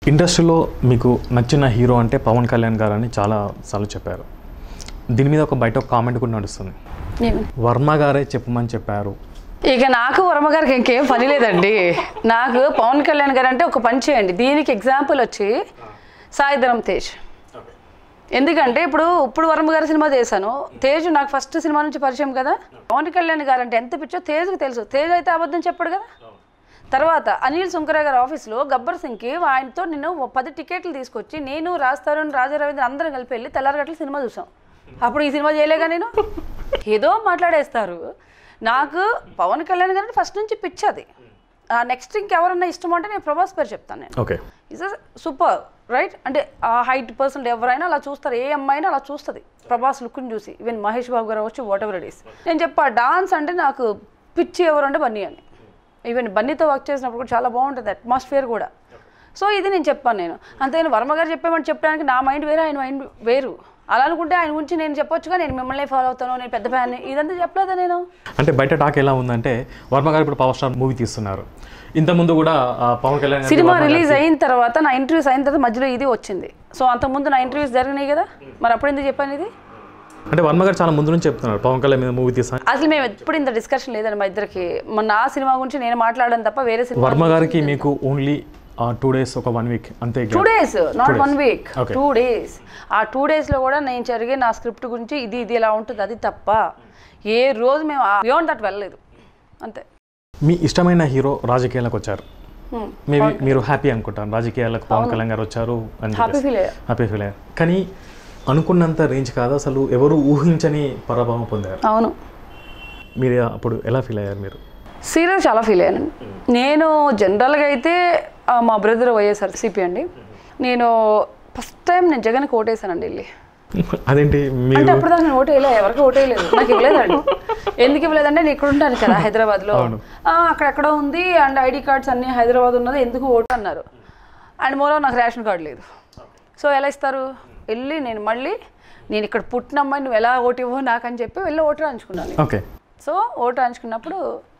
ఇండస్ట్రీలో మీకు నచ్చిన హీరో అంటే పవన్ కళ్యాణ్ గారు అని చాలా సార్లు చెప్పారు దీని మీద ఒక బయట ఒక కామెంట్ కూడా నడుస్తుంది ఏమని? వర్మ గారే చెప్పమని చెప్పారు ఇక నాకు వర్మ గారికి ఇంకేం పని లేదండి నాకు పవన్ కళ్యాణ్ గారు అంటే ఒక పని చేయండి దీనికి ఎగ్జాంపుల్ వచ్చి సాయిధరం తేజ్ ఎందుకంటే ఇప్పుడు ఇప్పుడు వర్మ గారి సినిమా చేశాను తేజ్ నాకు ఫస్ట్ సినిమా నుంచి పరిచయం కదా పవన్ కళ్యాణ్ గారు అంటే ఎంత పిచ్చో తేజ్కి తెలుసు తేజ్ అయితే అబద్ధం చెప్పాడు కదా తర్వాత అనిల్ సుంకర గారి ఆఫీస్లో గబ్బర్ సింగ్కి ఆయనతో నేను ఓ పది టికెట్లు తీసుకొచ్చి నేను రాస్తారుని రాజా రవీంద్ర అందరం కలిపి వెళ్ళి తెల్లారగట్ల సినిమా చూసాం అప్పుడు ఈ సినిమా చేయలేగా నేను ఏదో మాట్లాడేస్తారు నాకు పవన్ కళ్యాణ్ గారిని ఫస్ట్ నుంచి పిచ్చది నెక్స్ట్ ఇంకెవరన్నా ఇష్టం అంటే నేను ప్రభాస్ పేరు చెప్తాను నేను ఓకే ఇస్ సూపర్ రైట్ అంటే ఆ హైట్ పర్సన్ ఎవరైనా అలా చూస్తారు ఏ అమ్మాయినా అలా చూస్తుంది ప్రభాస్ లుక్ని చూసి ఈవెన్ మహేష్ బాబు గారు వచ్చి వాట్ ఎవర్ ఇట్ ఈస్ నేను చెప్పా డాన్స్ అంటే నాకు పిచ్చి ఎవరు అంటే బన్నీ అని ఈవెన్ బన్నీతో వర్క్ చేసినప్పుడు కూడా చాలా బాగుంటుంది అట్మాస్ఫియర్ కూడా సో ఇది నేను చెప్పాను నేను అంతేగాని వర్మ గారు చెప్పామని చెప్పడానికి నా మైండ్ వేరు ఆయన మైండ్ వేరు అలా అనుకుంటే ఆయన గురించి నేను చెప్పొచ్చుగా నేను మిమ్మల్ని ఫాలో అవుతాను నేను పెద్ద ఫ్యాన్ ఇదంతా చెప్పలేదా నేను అంటే బయట టాక్ ఎలా ఉందంటే వర్మ గారు ఇప్పుడు పవర్ స్టార్ మూవీ తీస్తున్నారు ఇంతకుముందు కూడా ఆ, పవన్ కళ్యాణ్ గారికి సినిమా వర్మ గారికి- రిలీజ్ అయిన తర్వాత నా ఇంటర్వ్యూస్ అయిన తర్వాత మధ్యలో ఇది వచ్చింది సో అంతకుముందు నా ఇంటర్వ్యూస్ జరిగినాయి కదా మరి అప్పుడు ఎందుకు చెప్పాను ఇది అంటే వర్మ గారు చాలా ముందు నుంచి చెప్తున్నారు పవన్ కళ్యాణ్ మీద మూవీ తీస్తాను అసలు మేము ఎప్పుడు ఇంత డిస్కషన్ లేదండి మా ఇద్దరికి మొన్న ఆ సినిమా గురించి నేను మాట్లాడడం తప్ప వేరే సినిమా వర్మ గారికి మీకు ఓన్లీ టూ డేస్ ఒక వన్ వీక్ అంతే two days not days. One week Okay. Two days ఆ టూ డేస్లో కూడా నేను జరిగే నా స్క్రిప్ట్ గురించి ఇది ఇది ఇలా ఉంటుంది అది తప్ప ఏ రోజు మేము బియాండ్ దట్ వెళ్ళలేదు అంతే మీ ఇష్టమైన హీరో రాజకీయాలకు వచ్చారు Hmm. మేబీ మీరు హ్యాపీ అనుకుంటాను రాజకీయాలకు పవన్ కళ్యాణ్ గారు వచ్చారు అని హ్యాపీ ఫీల్ అయ్యా హ్యాపీ ఫీల్ అయ్యారు కానీ అనుకున్నంత రేంజ్ కాదు అసలు ఎవరు ఊహించని పరాభవం పొందారు అవును మీరు అప్పుడు ఎలా ఫీల్ అయ్యారు మీరు సీరియస్ చాలా ఫీల్ అయ్యాను నేను జనరల్గా అయితే ఆ, మా బ్రదర్ వైఎస్ఆర్ సిపి అండి నేను ఫస్ట్ టైం నేను జగన్కి ఓటేసానండి వెళ్ళి అదేంటి అంటే మీరు అప్పుడు దాకా నేను ఓటు వేయలే ఎవరికి ఓటు వేయలేదు నాకు ఇవ్వలేదండి ఎందుకు ఇవ్వలేదంటే నేను ఇక్కడ ఉంటాను కదా హైదరాబాద్లో అవును. ఆ, అక్కడెక్కడ ఉంది అండ్ ఐడి కార్డ్స్ అన్నీ హైదరాబాద్ ఉన్నది ఎందుకు ఓటు అన్నారు అండ్ మోరో నాకు రేషన్ కార్డు లేదు సో ఎలా ఇస్తారు వెళ్ళి నేను మళ్ళీ నేను ఇక్కడ పుట్టిన అమ్మాయి నువ్వు ఎలా ఓటు ఇవ్వవు నాకని చెప్పి వెళ్ళి ఓటు రాయించుకున్నాను ఓకే సో ఓటు రాయించుకున్నప్పుడు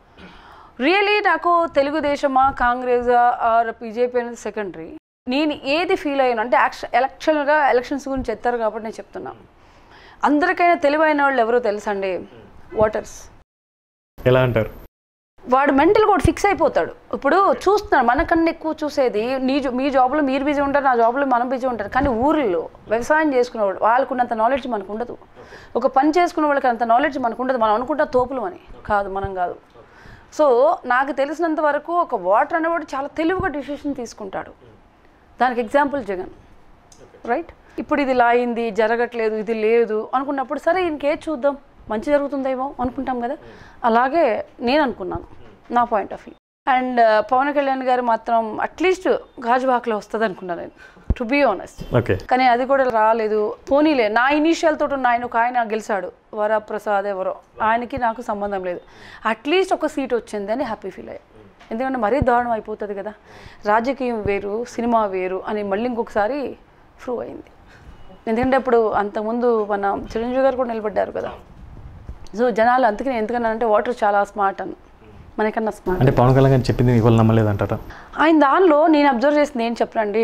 రియలీ నాకు తెలుగుదేశమా కాంగ్రెస్ ఆర్ బీజేపీ అనేది సెకండరీ నేను ఏది ఫీల్ అయ్యాను అంటే యాక్షన్ ఎలక్షన్గా ఎలక్షన్స్ గురించి ఎత్తారు కాబట్టి నేను చెప్తున్నా అందరికైనా తెలివైన వాళ్ళు ఎవరో తెలుసండి ఓటర్స్ ఎలా అంటారు వాడు మెంటల్గా ఒకటి ఫిక్స్ అయిపోతాడు ఇప్పుడు చూస్తున్నాడు మనకన్నా ఎక్కువ చూసేది నీ జా- మీ జాబ్లో మీరు బిజీ ఉంటారు నా జాబ్లో మనం బిజీ ఉంటారు కానీ ఊర్లో వ్యవసాయం చేసుకునేవాడు వాళ్ళకున్నంత నాలెడ్జ్ మనకు ఉండదు ఒక పని చేసుకునే వాళ్ళకి అంత నాలెడ్జ్ మనకు ఉండదు మనం అనుకుంటా తోపులు అని కాదు మనం కాదు సో నాకు తెలిసినంత వరకు ఒక వాటర్ అనేవాడు చాలా తెలివిగా డిసిషన్ తీసుకుంటాడు దానికి ఎగ్జాంపుల్ జగన్ రైట్ ఇప్పుడు ఇది ఇలా అయింది జరగట్లేదు ఇది లేదు అనుకున్నప్పుడు సరే ఇంకే చూద్దాం మంచి జరుగుతుందేమో అనుకుంటాం కదా అలాగే నేను అనుకున్నాను నా point of view and Pawan Kalyan garu మాత్రం అట్లీస్ట్ గాజువాకలో వస్తుంది అనుకున్నాను నేను టు బీ ఆనెస్ట్ ఓకే కానీ అది కూడా రాలేదు పోనీలే నా ఇనీషియల్ తోటి ఉన్న ఆయన ఒక ఆయన గెలిచాడు వరప్రసాద్ ఎవరో ఆయనకి నాకు సంబంధం లేదు అట్లీస్ట్ ఒక సీట్ వచ్చింది అని హ్యాపీ ఫీల్ అయ్యా ఎందుకంటే మరీ దారుణం అయిపోతుంది కదా రాజకీయం వేరు సినిమా వేరు అని మళ్ళీ ఇంకొకసారి ప్రూవ్ అయింది ఎందుకంటే ఇప్పుడు అంతకుముందు మన చిరంజీవి గారు కూడా నిలబడ్డారు కదా సో జనాలు అందుకని ఎందుకన్నానంటే వాటర్ చాలా స్మార్ట్ అని మనకన్నా స్మార్ట్ అంటే పవన్ కళ్యాణ్ గారు చెప్పింది మీకు వాళ్ళు నమ్మలేదంటారా ఆయన దానిలో నేను అబ్జర్వ్ చేసింది ఏం చెప్పనండి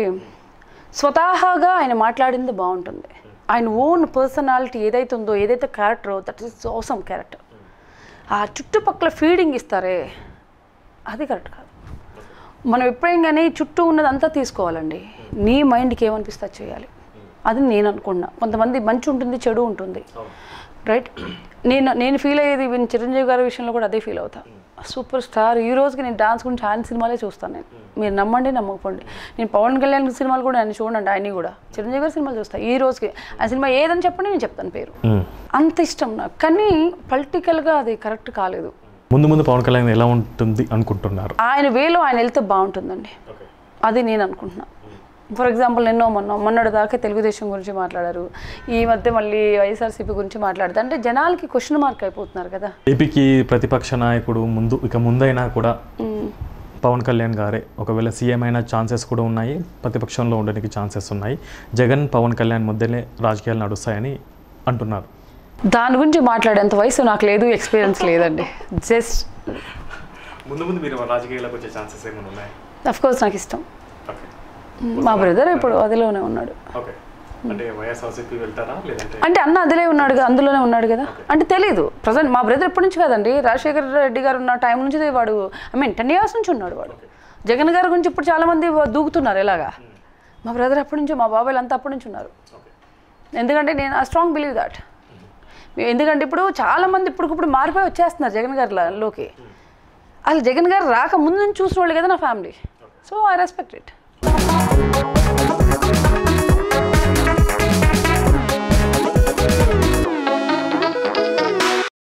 స్వతహాగా ఆయన మాట్లాడింది బాగుంటుంది ఆయన ఓన్ పర్సనాలిటీ ఏదైతే ఉందో ఏదైతే క్యారెక్టర్ దట్ ఈస్ అవసరం క్యారెక్టర్ ఆ చుట్టుపక్కల ఫీడింగ్ ఇస్తారే అది కరెక్ట్ కాదు మనం ఎప్పుడైనా కానీ చుట్టూ ఉన్నదంతా తీసుకోవాలండి నీ మైండ్కి ఏమనిపిస్తే అది చేయాలి అది నేను అనుకున్నా కొంతమంది మంచి ఉంటుంది చెడు ఉంటుంది రైట్ నేను నేను ఫీల్ అయ్యేది ఈవెన్ చిరంజీవి గారి విషయంలో కూడా అదే ఫీల్ అవుతా సూపర్ స్టార్ ఈ రోజుకి నేను డాన్స్ గురించి ఆయన సినిమాలే చూస్తాను నేను మీరు నమ్మండి నమ్మకపోండి నేను పవన్ కళ్యాణ్ సినిమాలు కూడా ఆయన చూడండి ఆయన కూడా చిరంజీవి గారి సినిమాలు చూస్తాను ఈ రోజుకి ఆ సినిమా ఏదని చెప్పండి నేను చెప్తాను పేరు మ్మ్. అంత ఇష్టం నాకు కానీ పొలిటికల్గా అది కరెక్ట్ కాలేదు ముందు ముందు పవన్ కళ్యాణ్ ఎలా ఉంటుంది అనుకుంటున్నారు ఆయన వేలో ఆయన వెళ్తే బాగుంటుందండి అది నేను అనుకుంటున్నా ఫర్ ఎగ్జాంపుల్ నిన్నో మొన్న మొన్నటి దాకా తెలుగుదేశం గురించి మాట్లాడారు ఈ మధ్య మళ్ళీ వైఎస్ఆర్సీపీ గురించి మాట్లాడతారు అంటే జనాలకి క్వశ్చన్ మార్క్ అయిపోతున్నారు కదా ఏపీకి ప్రతిపక్ష నాయకుడు ముందు ఇక ముందైనా కూడా పవన్ కళ్యాణ్ గారే ఒకవేళ సీఎం అయిన ఛాన్సెస్ కూడా ఉన్నాయి ప్రతిపక్షంలో ఉండడానికి ఛాన్సెస్ ఉన్నాయి జగన్ పవన్ కళ్యాణ్ మధ్యనే రాజకీయాలు నడుస్తాయని అంటున్నారు దాని గురించి మాట్లాడేంత వయసు నాకు లేదు ఎక్స్పీరియన్స్ లేదండి జస్ట్ ముందు ముందు మీరు రాజకీయాలకు వచ్చే ఛాన్సెస్ ఏమైనా ఉన్నాయి అఫ్ కోర్స్ నాకు ఇష్టం మా బ్రదర్ ఇప్పుడు అదిలోనే ఉన్నాడు ఓకే అంటే వైఎస్ఆర్సీపీ వెళ్తారా లేదంటే అంటే అన్న అదిలే ఉన్నాడు కదా అందులోనే ఉన్నాడు కదా అంటే తెలీదు ప్రజెంట్ మా బ్రదర్ ఎప్పటి నుంచి కదండి రాజశేఖర రెడ్డి గారు ఉన్న టైం నుంచి వాడు ఐ మీన్ టెన్ ఇయర్స్ నుంచి ఉన్నాడు వాడు జగన్ గారి గురించి ఇప్పుడు చాలా మంది దూకుతున్నారు ఇలాగా మా బ్రదర్ అప్పటి నుంచి మా బాబాయ్లు అంతా అప్పటి నుంచి ఉన్నారు ఓకే ఎందుకంటే నేను ఐ స్ట్రాంగ్ బిలీవ్ దాట్ ఎందుకంటే ఇప్పుడు చాలా మంది ఇప్పుడు మారిపోయి వచ్చేస్తున్నారు జగన్ గారిలోకి అసలు జగన్ గారు రాక ముందు నుంచి చూసిన వాళ్ళు కదా నా family so I respect it